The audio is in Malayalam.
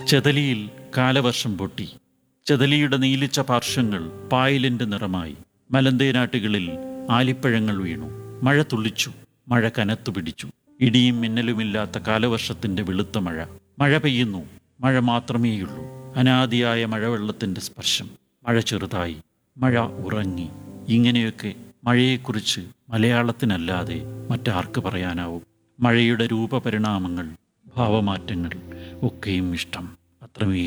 ചെതലിയിൽ കാലവർഷം പൊട്ടി ചെതലിയുടെ നീലിച്ച പാർശ്വങ്ങൾ പായലിന്റെ നിറമായി മലന്തേനാട്ടുകളിൽ ആലിപ്പഴങ്ങൾ വീണു മഴ തുള്ളിച്ചു മഴ കനത്തു പിടിച്ചു ഇടിയും മിന്നലുമില്ലാത്ത കാലവർഷത്തിന്റെ വെളുത്ത മഴ മഴ പെയ്യുന്നു മഴ മാത്രമേയുള്ളൂ അനാദിയായ മഴവെള്ളത്തിന്റെ സ്പർശം മഴ ചെറുതായി മഴ ഉറങ്ങി ഇങ്ങനെയൊക്കെ മഴയെക്കുറിച്ച് മലയാളത്തിനല്ലാതെ മറ്റാർക്ക് പറയാനാവും മഴയുടെ രൂപപരിണാമങ്ങൾ ഭാവമാറ്റങ്ങൾ ഒക്കെയും ഇഷ്ടം അത്രമേ